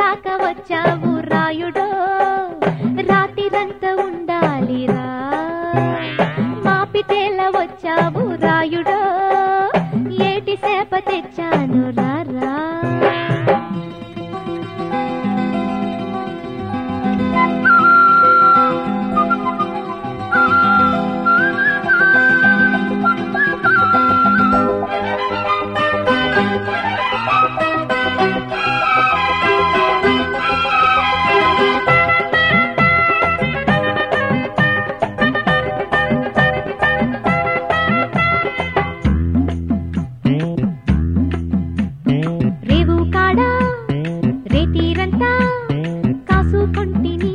రాక వచ్చావు రాయుడో రాతిరంతా ఉండాలిరా మాపిటేల వచ్చావు రాయుడో ఏటి సేప తెచ్చాను రారా రేవు కాడా రేతీరంతా కాసుకొంటిని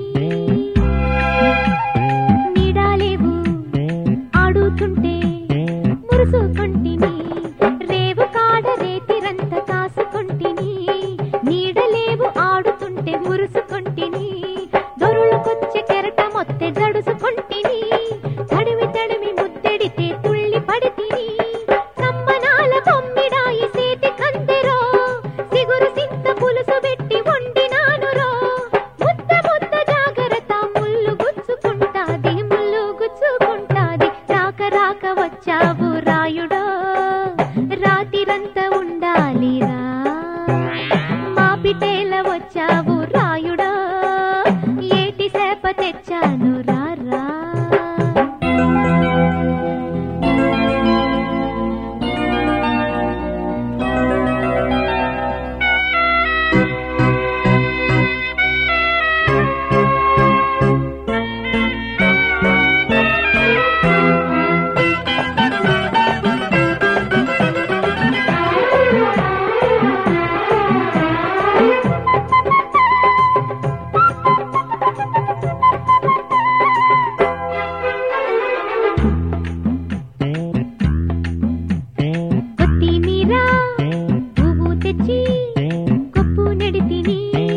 నీడాలేవు ఆడుతుంటే మురుసుకొంటిని రేవు కాడ రేతిరంత కాసుకొంటిని నీడలేవు ఆడుతుంటే మురుసుకొంటిని దొరులకొచ్చే కెరట మొత్తె జడుసుకొంటిని తడిమి తడిమి ముద్దెడితే తుళ్ళి పడితిని కమ్మనాల బొమ్మిడాయి సేతి కందెరో సిగురు సింత పులుసు పెట్టి వండినానురో ముద్ద ముద్ద జాగ్రత్త ముళ్ళు గుచ్చుకుంటాది ముళ్ళు గుచ్చుకుంటాది రాక రాక వచ్చావు రాయుడో రాతిరంతా ఉండాలిరా మా పిటేల వచ్చావు రాయుడో ఏటి సేప తెచ్చాను రారా కొత్తిమీర పువ్వు తెచ్చి కొప్పు నెడితిని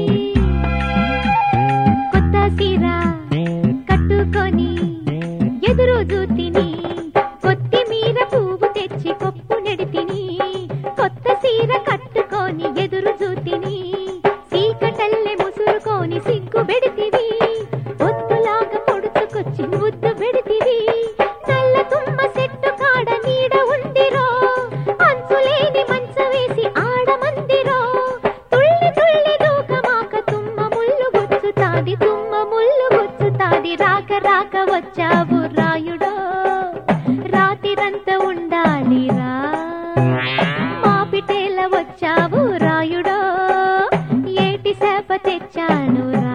కొత్త సీర కట్టుకొని ఎదురు చూతిని కొత్తిమీర పువ్వు తెచ్చి కొప్పు నెడితిని కొత్త సీర కట్టుకొని ఎదురు చూతిని సీకటల్లె ముసురుకొని సిగ్గు పెడితివి పొద్దులాగా పొడుచుకొచ్చి ముద్దు పెడితివి నల్ల తుమ్మ చెట్టు కాడ నీడ ఉందిరో అంచులేని మంచ వేసి ఆడమందిరో తుళ్ళి తుళ్ళి దూకమాక తుమ్మ ముళ్ళు గుచ్చుతాది తుమ్మ ముళ్ళు గుచ్చుతాది రాక రాక వచ్చావు రాయుడో రాతిరంతా ఉండాలిరా మా పిటేల వచ్చావు రాయుడో ఏటి సేప తెచ్చానురా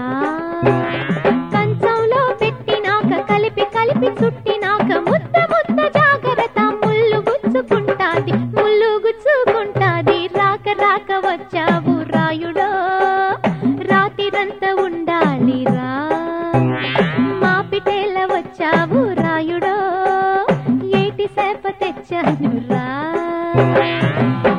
కంచంలో పెట్టినాక కలిపి కలిపి చుట్టినాక ముద్ద ముద్ద జాగ్రత్త ముళ్ళు గుచ్చుకుంటాది ముళ్ళు గుచ్చుకుంటాది రాక రాక వచ్చావు రాయుడో రాతిరంతా ఉండాలిరా మా పిటేల వచ్చావు రాయుడో ఏటి సేప తెచ్చానురా